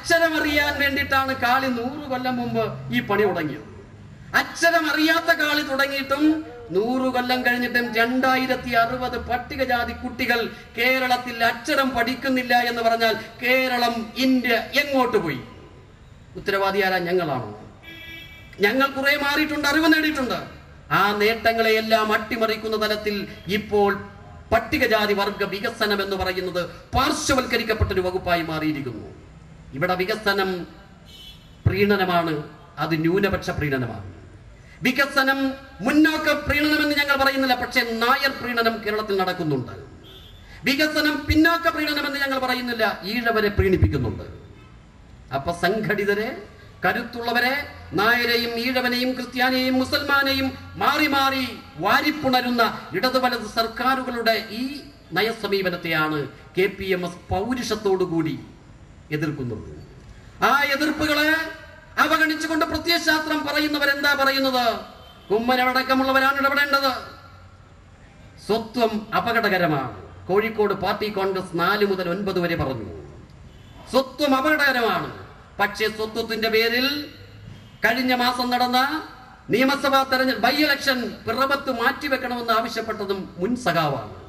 അക്ഷരമറിയാൻ വേണ്ടിയിട്ടാണ് കാളി നൂറ് കൊല്ലം മുമ്പ് ഈ പണി തുടങ്ങിയത് അക്ഷരം അറിയാത്ത കാളി തുടങ്ങിയിട്ടും നൂറ് കൊല്ലം കഴിഞ്ഞിട്ടും രണ്ടായിരത്തി അറുപത് പട്ടികജാതി കുട്ടികൾ കേരളത്തിൽ അക്ഷരം പഠിക്കുന്നില്ല എന്ന് പറഞ്ഞാൽ കേരളം ഇന്ത്യ എങ്ങോട്ട് പോയി ഉത്തരവാദി ആരാ ഞങ്ങളാണോ ഞങ്ങൾ കുറെ മാറിയിട്ടുണ്ട് അറിവ് നേടിയിട്ടുണ്ട് ആ നേട്ടങ്ങളെയെല്ലാം അട്ടിമറിക്കുന്ന തലത്തിൽ ഇപ്പോൾ പട്ടികജാതി വർഗ വികസനം എന്ന് പറയുന്നത് പാർശ്വവൽക്കരിക്കപ്പെട്ട ഒരു വകുപ്പായി മാറിയിരിക്കുന്നു ഇവിടെ വികസനം പ്രീണനമാണ് അത് ന്യൂനപക്ഷ പ്രീണനമാണ് വികസനം മുന്നോക്ക പ്രീണനം എന്ന് ഞങ്ങൾ പറയുന്നില്ല പക്ഷേ നായർ പ്രീണനം കേരളത്തിൽ നടക്കുന്നുണ്ട് വികസനം പിന്നോക്ക പ്രീണനം എന്ന് ഞങ്ങൾ പറയുന്നില്ല ഈഴവരെ പ്രീണിപ്പിക്കുന്നുണ്ട് അപ്പൊ സംഘടിതരെ കരുത്തുള്ളവരെ നായരെയും ഈഴവനെയും ക്രിസ്ത്യാനിയെയും മുസൽമാനെയും മാറി മാറി വാരിപ്പുണരുന്ന ഇടതു വലത് സർക്കാരുകളുടെ ഈ നയസമീപനത്തെയാണ് കെ പി എം എസ് പൗരുഷത്തോടുകൂടി എതിർക്കുന്നത് ആ എതിർപ്പുകളെ അവഗണിച്ചുകൊണ്ട് പ്രത്യയശാസ്ത്രം പറയുന്നവരെന്താ പറയുന്നത് കുമ്മനടക്കമുള്ളവരാണ് ഇടപെടേണ്ടത് സ്വത്വം അപകടകരമാണ് കോഴിക്കോട് പാർട്ടി കോൺഗ്രസ് നാല് മുതൽ ഒൻപത് വരെ പറഞ്ഞു സ്വത്വം അപകടകരമാണ് പക്ഷേ സ്വത്വത്തിന്റെ പേരിൽ കഴിഞ്ഞ മാസം നടന്ന നിയമസഭാ തെരഞ്ഞെടുപ്പ് ബൈ ഇലക്ഷൻ പിറവത്ത് മാറ്റിവെക്കണമെന്ന് ആവശ്യപ്പെട്ടതും മുൻ സഖാവാണ്